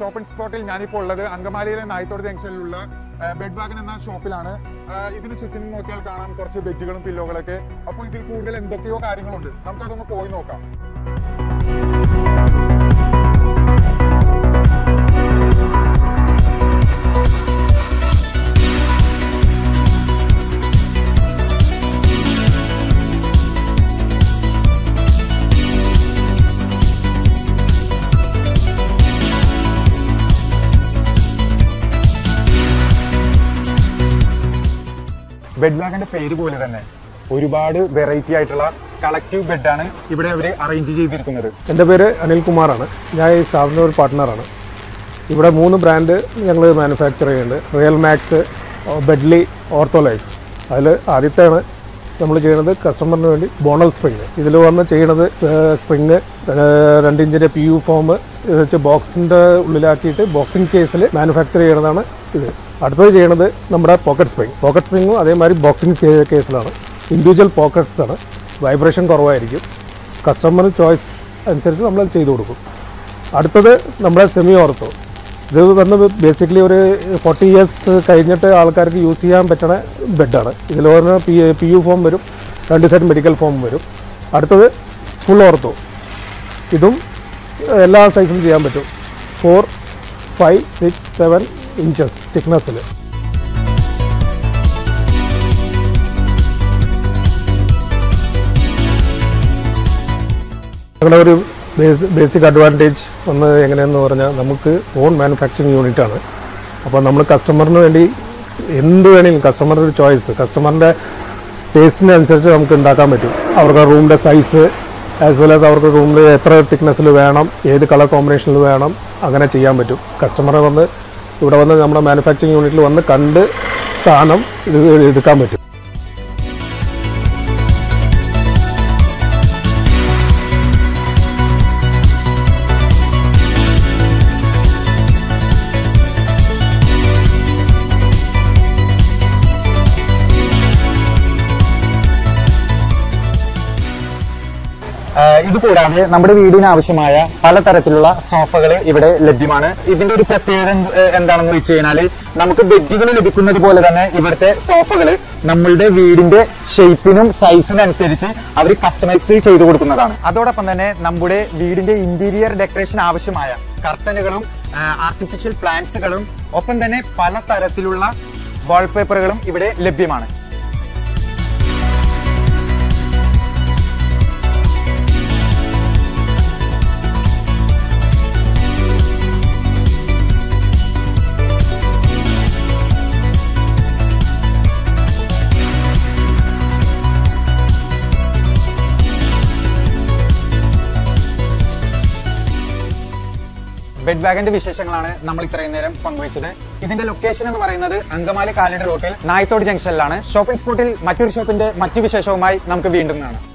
shopping സ്പോട്ടിൽ ഞാനിപ്പോൾ ഉള്ളത് അങ്കമാലിയിലെ നായ്ത്തോട് ജംഗ്ഷനിലുള്ള ബെഡ് വാഗൻ എന്ന ഷോപ്പിലാണ് ആ, ഇതിന് ചുറ്റിനും നോക്കിയാൽ കാണാം കുറച്ച് ബെഡുകളും പില്ലോകളൊക്കെ അപ്പോൾ ഇതിൽ കൂടുതൽ എന്തൊക്കെയോ കാര്യങ്ങളുണ്ട് നമുക്കതൊന്ന് പോയി നോക്കാം ബെഡ് വാഗന്റെ പേര് പോലെ തന്നെ ഒരുപാട് വെറൈറ്റി ആയിട്ടുള്ള കളക്റ്റീവ് ബെഡാണ് ഇവിടെ അവർ അറേഞ്ച് ചെയ്തിരിക്കുന്നത് എൻ്റെ പേര് അനിൽകുമാറാണ് ഞാൻ ഈ സ്ഥാപനത്തിൻ്റെ ഒരു പാർട്ട്ണറാണ് ഇവിടെ മൂന്ന് ബ്രാൻഡ് ഞങ്ങൾ മാനുഫാക്ചർ ചെയ്യുന്നുണ്ട് റിയൽ മാക്സ് ബെഡ്ലി ഓർത്തോലൈഫ് അതിൽ ആദ്യത്തെയാണ് നമ്മൾ ചെയ്യുന്നത് കസ്റ്റമറിന് വേണ്ടി ബോണൽ സ്പ്രിങ് ഇതിൽ വന്ന് ചെയ്യണത് സ്പ്രിങ് രണ്ട് ഇഞ്ചിൻ്റെ പി യു ഫോം വെച്ച് ബോക്സിൻ്റെ ഉള്ളിലാക്കിയിട്ട് ബോക്സിംഗ് കേസിൽ മാനുഫാക്ചർ ചെയ്യണതാണ് ഇത് അടുത്തത് ചെയ്യണത് നമ്മുടെ പോക്കറ്റ് സ്പ്രിങ് പോക്കറ്റ് സ്പ്രിങ്ങും അതേമാതിരി ബോക്സിംഗ് കേസിലാണ് ഇൻഡിവിജ്വൽ പോക്കറ്റ്സ് ആണ് വൈബ്രേഷൻ കുറവായിരിക്കും കസ്റ്റമർ ചോയ്സ് അനുസരിച്ച് നമ്മൾ ചെയ്തു കൊടുക്കും അടുത്തത് നമ്മുടെ സെമി ഓർത്തോ ഇത് വന്ന് ബേസിക്കലി ഒരു ഫോർട്ടി ഇയേഴ്സ് കഴിഞ്ഞിട്ട് ആൾക്കാർക്ക് യൂസ് ചെയ്യാൻ പറ്റണ ബെഡാണ് ഇതിൽ പറഞ്ഞ പി പി യു ഫോം വരും രണ്ട് സെറ്റ് മെഡിക്കൽ ഫോം വരും അടുത്തത് ഫുൾ ഓർത്തോ ഇതും എല്ലാ സൈസും ചെയ്യാൻ പറ്റും four five six seven inches തിക്നെസ്സിൽ ഞങ്ങളുടെ ഒരു ബേസിക് അഡ്വാൻറ്റേജ് ഒന്ന് എങ്ങനെയെന്ന് പറഞ്ഞാൽ നമുക്ക് ഓൺ മാനുഫാക്ചറിങ് യൂണിറ്റ് ആണ് അപ്പോൾ നമ്മൾ കസ്റ്റമറിന് വേണ്ടി എന്ത് വേണമെങ്കിലും കസ്റ്റമറുടെ ഒരു ചോയ്സ് കസ്റ്റമറിൻ്റെ ടേസ്റ്റിനനുസരിച്ച് നമുക്ക് ഉണ്ടാക്കാൻ പറ്റും അവർക്ക് റൂമിൻ്റെ സൈസ് ആസ് വെൽ ആസ് അവർക്ക് റൂമിൽ എത്ര തിക്നെസ്സിൽ വേണം ഏത് കളർ കോമ്പിനേഷനിൽ വേണം അങ്ങനെ ചെയ്യാൻ പറ്റും കസ്റ്റമറെ വന്ന് ഇവിടെ വന്ന് നമ്മുടെ മാനുഫാക്ചറിങ് യൂണിറ്റിൽ വന്ന് കണ്ട് സാധനം ഇത് എടുക്കാൻ പറ്റും ഇത് കൂടാതെ നമ്മുടെ വീടിന് ആവശ്യമായ പലതരത്തിലുള്ള സോഫകൾ ഇവിടെ ലഭ്യമാണ് ഇതിന്റെ ഒരു പ്രത്യേകത എന്ത്- ഏഹ് എന്താണെന്ന് വെച്ച് കഴിഞ്ഞാല് നമുക്ക് ബെഡുകൾ ലഭിക്കുന്നത് പോലെ തന്നെ ഇവിടുത്തെ സോഫകൾ നമ്മളുടെ വീടിന്റെ ഷേപ്പിനും സൈസിനും അനുസരിച്ച് അവർ കസ്റ്റമൈസ് ചെയ്തു കൊടുക്കുന്നതാണ് അതോടൊപ്പം തന്നെ നമ്മുടെ വീടിന്റെ ഇന്റീരിയർ ഡെക്കറേഷൻ ആവശ്യമായ കർട്ടനുകളും ആർട്ടിഫിഷ്യൽ പ്ലാന്റ്സുകളും ഒപ്പം തന്നെ പലതരത്തിലുള്ള വാൾപേപ്പറുകളും ഇവിടെ ലഭ്യമാണ് ബെഡ് വാഗന്റെ വിശേഷങ്ങളാണ് നമ്മൾ ഇത്രയും നേരം പങ്കുവച്ചത് ഇതിന്റെ ലൊക്കേഷൻ എന്ന് പറയുന്നത് അങ്കമാലി കാലടി റോട്ടിൽ നായത്തോട് ജംഗ്ഷനിലാണ് ഷോപ്പിംഗ് സ്പോട്ടിൽ മറ്റൊരു ഷോപ്പിന്റെ മറ്റു വിശേഷവുമായി നമുക്ക് വീണ്ടും കാണാം